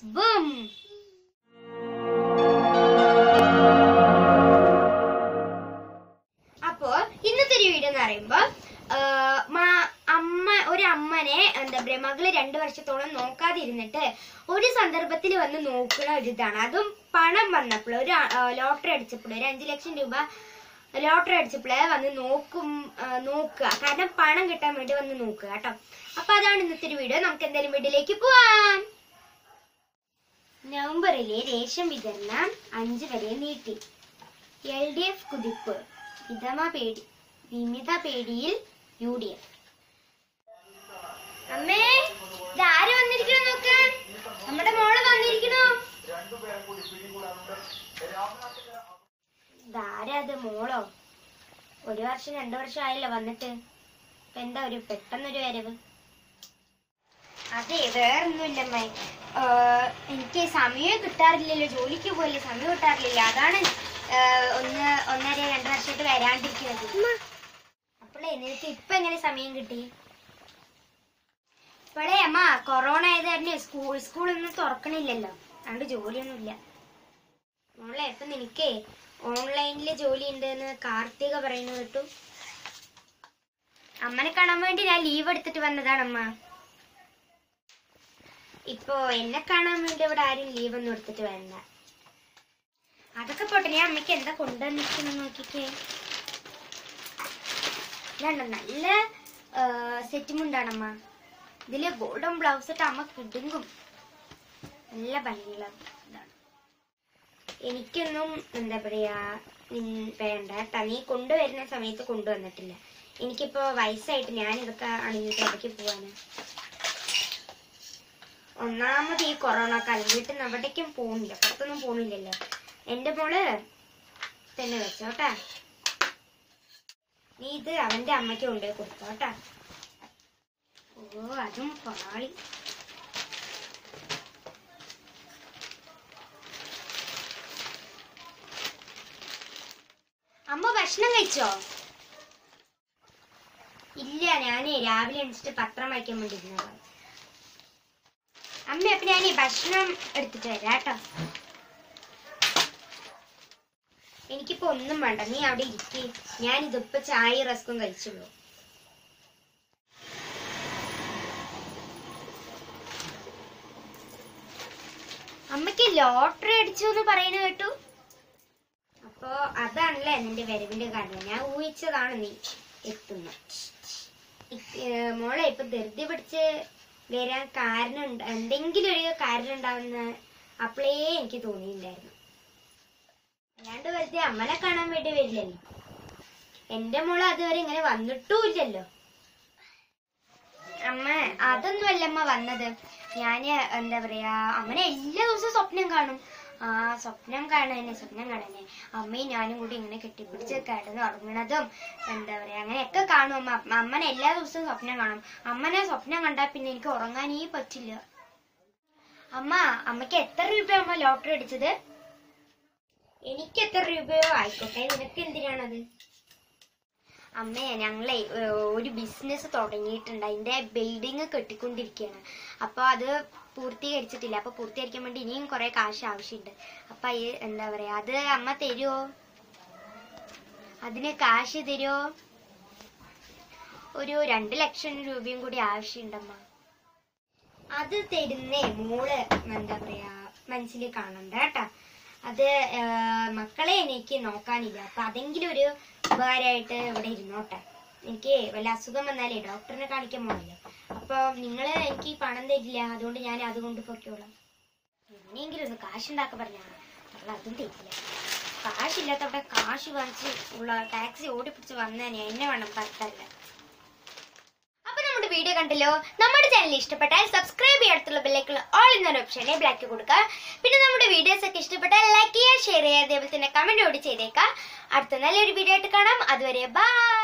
boom അപ്പോ ഇന്നത്തെ ഒരു വീഡിയോ എന്ന് പറയുമ്പോ ആ, മാ- അമ്മ ഒരു അമ്മനെ എന്താ പറയാ മകള് രണ്ടു വർഷത്തോളം നോക്കാതിരുന്നിട്ട് ഒരു സന്ദർഭത്തിൽ വന്ന് നോക്കുന്ന ഒരു ഇതാണ് അതും പണം വന്നപ്പോൾ ഒരു ലോട്ടറി അടിച്ചപ്പോൾ ഒരു അഞ്ചു ലക്ഷം രൂപ ലോട്ടറി അടിച്ചപ്പോൾ വന്ന് നോക്കും ആ, നോക്കുക കാരണം പണം കിട്ടാൻ വേണ്ടി വന്ന് നോക്കുക കേട്ടോ അപ്പൊ അതാണ് ഇന്നത്തെ ഒരു വീഡിയോ നമുക്ക് എന്തായാലും വീഡിയോയിലേക്ക് പോവാം നവംബറിലെ റേഷൻ വിതരണം അഞ്ച് വരെ നീട്ടി എൽ ഡി എഫ് കുതിപ്പ് വിധമ പേടി വിമിത പേടിയിൽ യു ഡി എഫ് അമ്മേ ഇതാര് വന്നിരിക്കണോ നോക്ക് നമ്മുടെ മോള് വന്നിരിക്കണോ ഇതാരാ അത് മോളോ ഒരു വർഷം രണ്ടു വർഷം ആയില്ല വന്നിട്ട് ഇപ്പൊ എന്താ ഒരു പെട്ടെന്നൊരു വരവ് അതെ വേറൊന്നുമില്ലമ്മേ എനിക്ക് സമയം കിട്ടാറില്ലല്ലോ ജോലിക്ക് പോയില്ല സമയം കിട്ടാറില്ല അതാണ് ഏഹ്, ഒന്ന് ഒന്നര രണ്ട് വർഷമായിട്ട് വരാണ്ടിരിക്കുന്നത് അപ്പോളേ നിനക്ക് ഇപ്പൊ എങ്ങനെ സമയം കിട്ടി ഇപ്പോഴേ അമ്മ കൊറോണ ആയത് തന്നെ സ്കൂൾ സ്കൂളൊന്നും തുറക്കണില്ലല്ലോ അതുകൊണ്ട് ജോലിയൊന്നുമില്ല മോളെ ഇപ്പൊ നിനക്കേ ഓൺലൈനില് ജോലി ഉണ്ടെന്ന് കാർത്തിക പറയുന്നത് കേട്ടു അമ്മനെ കാണാൻ വേണ്ടി ഞാൻ ലീവ് എടുത്തിട്ട് വന്നതാണ് അമ്മ ഇപ്പോ എന്നെ കാണാൻ വേണ്ടി ഇവിടെ ആരും ലീവ് ഒന്നും എടുത്തിട്ട് വേണ്ട അതൊക്കെ പോട്ടെ ഞാൻ അമ്മയ്ക്ക് എന്താ കൊണ്ടുവന്നിരിക്കുന്നു നോക്കിക്കേ ഇതാണ്ടോ നല്ല സെറ്റ് മുണ്ടാണമ്മ ഇതില് ഗോൾഡൻ ബ്ലൗസ് ഇട്ട് അമ്മ കിടുങ്ങും നല്ല ഭംഗിയുള്ള ഇതാണ് എനിക്കൊന്നും എന്താ പറയാ ഉം, വേണ്ട കേട്ടാ നീ കൊണ്ടുവരുന്ന സമയത്ത് കൊണ്ടുവന്നിട്ടില്ല എനിക്കിപ്പോ വയസ്സായിട്ട് ഞാൻ ഇതൊക്കെ അണിഞ്ഞിട്ട് ഇടയ്ക്ക് പോവാനാ ഒന്നാമത് ഈ കൊറോണ കാലം വീട്ടിൽ നിന്ന് എവിടേക്കും പോകുന്നില്ല പുറത്തൊന്നും പോകുന്നില്ലല്ലോ എന്റെ മോള് തന്നെ വെച്ചോട്ടാ നീ ഇത് അവന്റെ അമ്മയ്ക്ക് കൊണ്ടുപോയി കൊടുത്തോട്ടാ ഓ അതും പാളി അമ്മ ഭക്ഷണം കഴിച്ചോ ഇല്ല ഞാനേ രാവിലെ എണിച്ചിട്ട് പത്രം വായിക്കാൻ വേണ്ടി ഇരുന്നതാണ് അമ്മ അപ്പൊ ഞാൻ ഈ ഭക്ഷണം എടുത്തിട്ട് വരാം കേട്ടോ എനിക്കിപ്പോ ഒന്നും വേണ്ട നീ അവിടെ ഇരിക്കേ ഞാൻ ഇതിപ്പോ ചായ റസ്കും കഴിച്ചുള്ളൂ അമ്മയ്ക്ക് ലോട്ടറി അടിച്ചു എന്ന് പറയുന്നത് കേട്ടു അപ്പോ അതാണല്ലേ നിന്റെ വരവിന്റെ കാരണം ഞാൻ ഊഹിച്ചതാണ് നീ എത്തുന്നത് ഏഹ് മോളെ ഇപ്പൊ ധൃതി പിടിച്ച് വരാൻ കാരണം ഉണ്ട്- എന്തെങ്കിലും ഒരു കാരണം ഉണ്ടാവുന്ന അപ്പോഴേ എനിക്ക് തോന്നിയിട്ടുണ്ടായിരുന്നു അല്ലാണ്ട് വെറുതെ അമ്മനെ കാണാൻ വേണ്ടി വരില്ലല്ലോ എന്റെ മോള് അതുവരെ ഇങ്ങനെ വന്നിട്ടുമില്ലല്ലോ അമ്മ അതൊന്നുമല്ല അമ്മ വന്നത് ഞാന് എന്താ പറയാ അമ്മനെ എല്ലാ ദിവസവും സ്വപ്നം കാണും ആ സ്വപ്നം കാണാനെ സ്വപ്നം കാണാനെ അമ്മയും ഞാനും കൂടി ഇങ്ങനെ കെട്ടിപ്പിടിച്ച് കിടന്ന് ഉറങ്ങണതും എന്താ പറയാ അങ്ങനെയൊക്കെ കാണും അമ്മ അമ്മ- അമ്മനെ എല്ലാ ദിവസവും സ്വപ്നം കാണും അമ്മനെ സ്വപ്നം കണ്ടാൽ പിന്നെ എനിക്ക് ഉറങ്ങാനേ പറ്റില്ല അമ്മ അമ്മയ്ക്ക് എത്ര രൂപ അമ്മ ലോട്ടറി അടിച്ചത് എനിക്ക് എത്ര രൂപയോ ആയിക്കോട്ടെ നിനക്ക് എന്തിനാണത് അമ്മേ ഞങ്ങളെ ഏഹ്, ഒരു ബിസിനസ് തുടങ്ങിയിട്ടുണ്ട് അതിന്റെ ബിൽഡിങ് കെട്ടിക്കൊണ്ടിരിക്കുകയാണ് അപ്പൊ അത് പൂർത്തീകരിച്ചിട്ടില്ല അപ്പൊ പൂർത്തീകരിക്കാൻ വേണ്ടി ഇനിയും കുറെ കാശ് ആവശ്യമുണ്ട് അപ്പൊ ഈ എന്താ പറയാ അത് അമ്മ തരുമോ അതിന് കാശ് തരുമോ ഒരു രണ്ട് ലക്ഷം രൂപയും കൂടി ആവശ്യമുണ്ടമ്മ അത് തരുന്നേ മോള് എന്താ പറയാ മനസ്സിൽ കാണണ്ട കേട്ടാ അത് ആ, മക്കളെ എനിക്ക് നോക്കാനില്ല അപ്പൊ അതെങ്കിലും ഒരു ഉപകാരമായിട്ട് ഇവിടെ ഇരുന്നോട്ടെ എനിക്ക് വല്ല അസുഖം വന്നാലേ ഡോക്ടറിനെ കാണിക്കാൻ പോകണല്ലോ അപ്പൊ നിങ്ങൾ എനിക്ക് ഈ പണം തരില്ല അതുകൊണ്ട് ഞാൻ അതുകൊണ്ട് പൊക്കോളാം എങ്ങനെയെങ്കിലും ഒന്ന് കാശുണ്ടാക്കാൻ പറഞ്ഞാണ് അവൾ അതും തരില്ല കാശില്ലാത്തവിടെ കാശ് വാങ്ങിച്ച് ഉള്ള ടാക്സി ഓടിപ്പിടിച്ച് വന്നേനെ എന്നെ വേണം ഭർത്തല്ല അപ്പൊ നമ്മുടെ വീഡിയോ കണ്ടല്ലോ നമ്മുടെ ചാനൽ ഇഷ്ടപ്പെട്ടാൽ സബ്സ്ക്രൈബ് ചെയ്യാത്തുള്ള ബെല്ലൈക്കുള്ള ഓൾ എന്നൊരു ഓപ്ഷനെ ബ്ലാക്ക് കൊടുക്കുക പിന്നെ നമ്മുടെ വീഡിയോസ് ഒക്കെ ഇഷ്ടപ്പെട്ടാൽ ലൈക്ക് ചെയ്യുക ഷെയർ ചെയ്യുക അതേപോലെ തന്നെ കമന്റ് കൂടി ചെയ്തേക്കാം അടുത്ത നല്ലൊരു വീഡിയോ ആയിട്ട് കാണാം അതുവരെ ബൈ